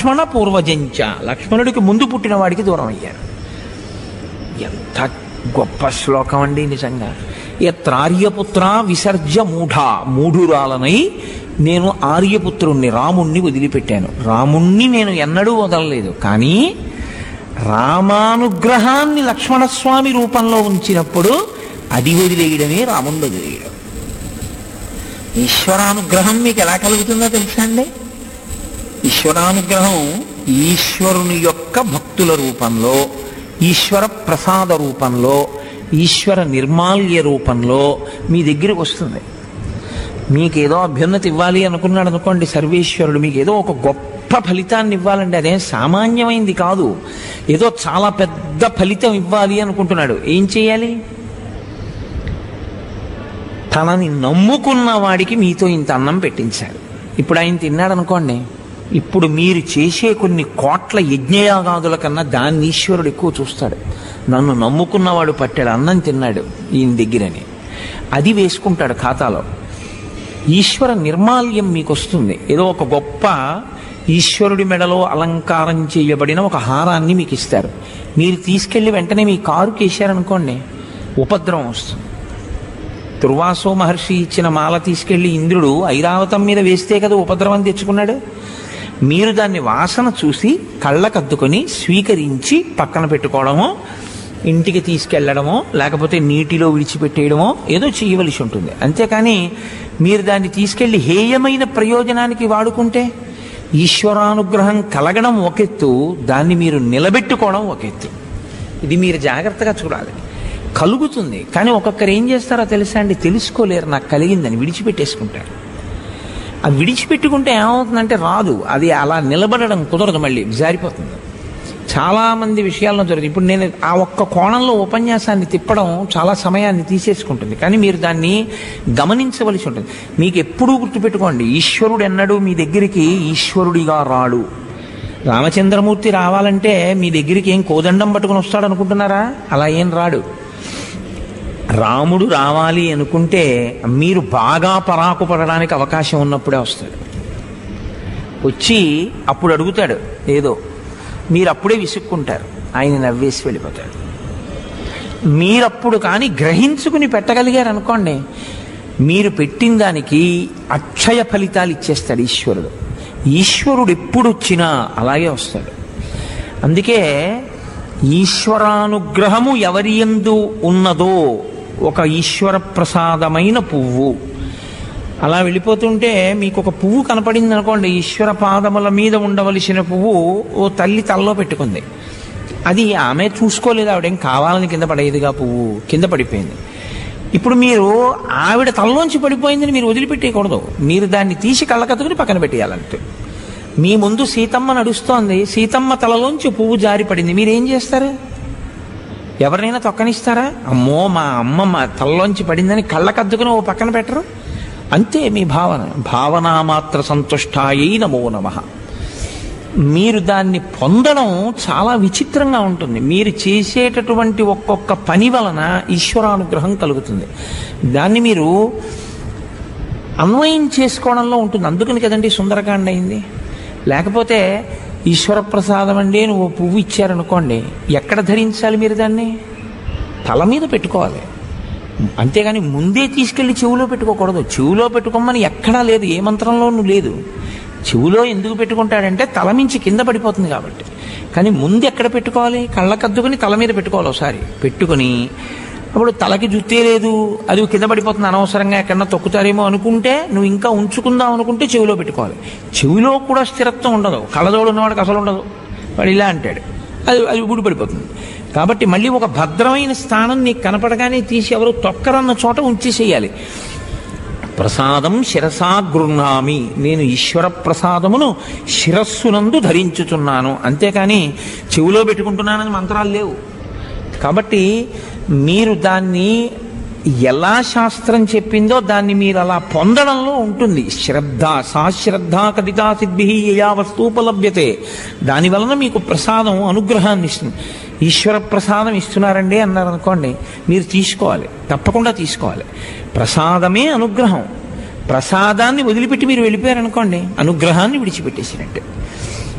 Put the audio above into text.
లక్ష్మణ పూర్వజంచ లక్ష్మణుడికి ముందు పుట్టిన వాడికి దూరం అయ్యారు ఎంత గొప్ప శ్లోకం అండి నిజంగా ఎత్రార్యపుత్ర విసర్జ మూఢ మూఢురాలనై నేను ఆర్యపుత్రుణ్ణి రాముణ్ణి వదిలిపెట్టాను రాముణ్ణి నేను ఎన్నడూ వదలలేదు కానీ రామానుగ్రహాన్ని లక్ష్మణస్వామి రూపంలో ఉంచినప్పుడు అది వదిలేయడమే రాముణ్ణి వదిలేయడం ఈశ్వరానుగ్రహం మీకు ఎలా కలుగుతుందో తెలుసా అండి ఈశ్వరానుగ్రహం ఈశ్వరుని యొక్క భక్తుల రూపంలో ఈశ్వర ప్రసాద రూపంలో ఈశ్వర నిర్మాల్య రూపంలో మీ దగ్గరికి వస్తుంది మీకు ఏదో అభ్యున్నతి ఇవ్వాలి అనుకున్నాడు అనుకోండి సర్వేశ్వరుడు మీకు ఏదో ఒక గొప్ప ఫలితాన్ని ఇవ్వాలండి అదేం సామాన్యమైంది కాదు ఏదో చాలా పెద్ద ఫలితం ఇవ్వాలి అనుకుంటున్నాడు ఏం చేయాలి తనని నమ్ముకున్న వాడికి మీతో ఇంత అన్నం పెట్టించాడు ఇప్పుడు ఆయన తిన్నాడు అనుకోండి ఇప్పుడు మీరు చేసే కొన్ని కోట్ల యజ్ఞయాగాదుల కన్నా దాన్ని ఈశ్వరుడు ఎక్కువ చూస్తాడు నన్ను నమ్ముకున్నవాడు పట్టాడు అన్నం తిన్నాడు ఈయన దగ్గరని అది వేసుకుంటాడు ఖాతాలో ఈశ్వర నిర్మాల్యం మీకు వస్తుంది ఏదో ఒక గొప్ప ఈశ్వరుడి మెడలో అలంకారం చేయబడిన ఒక హారాన్ని మీకు ఇస్తారు మీరు తీసుకెళ్లి వెంటనే మీ కారుకి వేశారనుకోండి ఉపద్రవం వస్తుంది దుర్వాసో మహర్షి ఇచ్చిన మాల తీసుకెళ్లి ఇంద్రుడు ఐరావతం మీద వేస్తే కదా ఉపద్రవం తెచ్చుకున్నాడు మీరు దాన్ని వాసన చూసి కళ్ళకద్దుకొని స్వీకరించి పక్కన పెట్టుకోవడమో ఇంటికి తీసుకెళ్లడమో లేకపోతే నీటిలో విడిచిపెట్టేయడమో ఏదో చేయవలసి ఉంటుంది అంతేకాని మీరు దాన్ని తీసుకెళ్లి హేయమైన ప్రయోజనానికి వాడుకుంటే ఈశ్వరానుగ్రహం కలగడం ఒకెత్తు దాన్ని మీరు నిలబెట్టుకోవడం ఒకెత్తు ఇది మీరు జాగ్రత్తగా చూడాలి కలుగుతుంది కానీ ఒక్కొక్కరు ఏం చేస్తారో తెలుసా అండి తెలుసుకోలేరు నాకు కలిగిందని విడిచిపెట్టేసుకుంటారు ఆ విడిచిపెట్టుకుంటే ఏమవుతుందంటే రాదు అది అలా నిలబడడం కుదరదు మళ్ళీ జారిపోతుంది చాలా మంది విషయాల్లో జరుగుతుంది ఇప్పుడు నేను ఆ ఒక్క కోణంలో ఉపన్యాసాన్ని తిప్పడం చాలా సమయాన్ని తీసేసుకుంటుంది కానీ మీరు దాన్ని గమనించవలసి ఉంటుంది మీకు ఎప్పుడూ గుర్తుపెట్టుకోండి ఈశ్వరుడు ఎన్నడూ మీ దగ్గరికి ఈశ్వరుడిగా రాడు రామచంద్రమూర్తి రావాలంటే మీ దగ్గరికి ఏం కోదండం పట్టుకుని వస్తాడు అనుకుంటున్నారా అలా ఏం రాడు రాముడు రావాలి అనుకుంటే మీరు బాగా పరాకు పడడానికి అవకాశం ఉన్నప్పుడే వస్తాడు వచ్చి అప్పుడు అడుగుతాడు ఏదో మీరు అప్పుడే విసుక్కుంటారు ఆయన నవ్వేసి వెళ్ళిపోతాడు మీరప్పుడు కానీ గ్రహించుకుని పెట్టగలిగారు అనుకోండి మీరు పెట్టిన దానికి అక్షయ ఫలితాలు ఇచ్చేస్తాడు ఈశ్వరుడు ఈశ్వరుడు ఎప్పుడు వచ్చినా అలాగే వస్తాడు అందుకే ఈశ్వరానుగ్రహము ఎవరి ఎందు ఉన్నదో ఒక ఈశ్వర ప్రసాదమైన పువ్వు అలా వెళ్ళిపోతుంటే మీకు ఒక పువ్వు కనపడింది అనుకోండి ఈశ్వర పాదముల మీద ఉండవలసిన పువ్వు ఓ తల్లి తలలో పెట్టుకుంది అది ఆమె చూసుకోలేదు ఆవిడేం కావాలని కింద పడేదిగా పువ్వు కింద పడిపోయింది ఇప్పుడు మీరు ఆవిడ తలలోంచి పడిపోయిందని మీరు వదిలిపెట్టేయకూడదు మీరు దాన్ని తీసి కళ్ళకత్తుకుని పక్కన పెట్టేయాలంటే మీ ముందు సీతమ్మ నడుస్తోంది సీతమ్మ తలలోంచి పువ్వు జారి పడింది మీరేం చేస్తారు ఎవరినైనా తొక్కనిస్తారా అమ్మో మా అమ్మ మా తలలోంచి పడిందని కళ్ళకద్దుకుని ఓ పక్కన పెట్టరు అంతే మీ భావన భావన మాత్ర సంతుష్టాయై నమో నమ మీరు దాన్ని పొందడం చాలా విచిత్రంగా ఉంటుంది మీరు చేసేటటువంటి ఒక్కొక్క పని వలన ఈశ్వరానుగ్రహం కలుగుతుంది దాన్ని మీరు అన్వయం చేసుకోవడంలో ఉంటుంది అందుకని కదండి సుందరకాండ అయింది లేకపోతే ఈశ్వర ప్రసాదం అండి అని ఓ పువ్వు ఇచ్చారనుకోండి ఎక్కడ ధరించాలి మీరు దాన్ని తల మీద పెట్టుకోవాలి అంతేగాని ముందే తీసుకెళ్లి చెవులో పెట్టుకోకూడదు చెవులో పెట్టుకోమని ఎక్కడా లేదు ఏ మంత్రంలోనూ లేదు చెవులో ఎందుకు పెట్టుకుంటాడంటే తల మించి కింద పడిపోతుంది కాబట్టి కానీ ముందు ఎక్కడ పెట్టుకోవాలి కళ్ళకద్దుకుని తల మీద పెట్టుకోవాలి ఒకసారి పెట్టుకుని అప్పుడు తలకి జుత్తే లేదు అది కింద పడిపోతుంది అనవసరంగా ఎక్కడన్నా తొక్కుతారేమో అనుకుంటే నువ్వు ఇంకా ఉంచుకుందాం అనుకుంటే చెవిలో పెట్టుకోవాలి చెవిలో కూడా స్థిరత్వం ఉండదు కళ్ళజోడు ఉన్నవాడికి అసలు ఉండదు వాడు ఇలా అంటాడు అది అది ఊడిపడిపోతుంది కాబట్టి మళ్ళీ ఒక భద్రమైన స్థానం నీకు కనపడగానే తీసి ఎవరు తొక్కరన్న చోట ఉంచేసేయాలి ప్రసాదం శిరసా గృహామి నేను ఈశ్వర ప్రసాదమును శిరస్సునందు ధరించుచున్నాను అంతేకాని చెవిలో పెట్టుకుంటున్నానని మంత్రాలు లేవు కాబట్టి మీరు దాన్ని ఎలా శాస్త్రం చెప్పిందో దాన్ని మీరు అలా పొందడంలో ఉంటుంది శ్రద్ధ సాశ్రద్ధ కటితా సిద్ధి యా వస్తుపలభ్యతే దాని వలన మీకు ప్రసాదం అనుగ్రహాన్ని ఇస్తుంది ఈశ్వర ప్రసాదం ఇస్తున్నారండి అన్నారు అనుకోండి మీరు తీసుకోవాలి తప్పకుండా తీసుకోవాలి ప్రసాదమే అనుగ్రహం ప్రసాదాన్ని వదిలిపెట్టి మీరు వెళ్ళిపోయారనుకోండి అనుగ్రహాన్ని విడిచిపెట్టేసినట్టే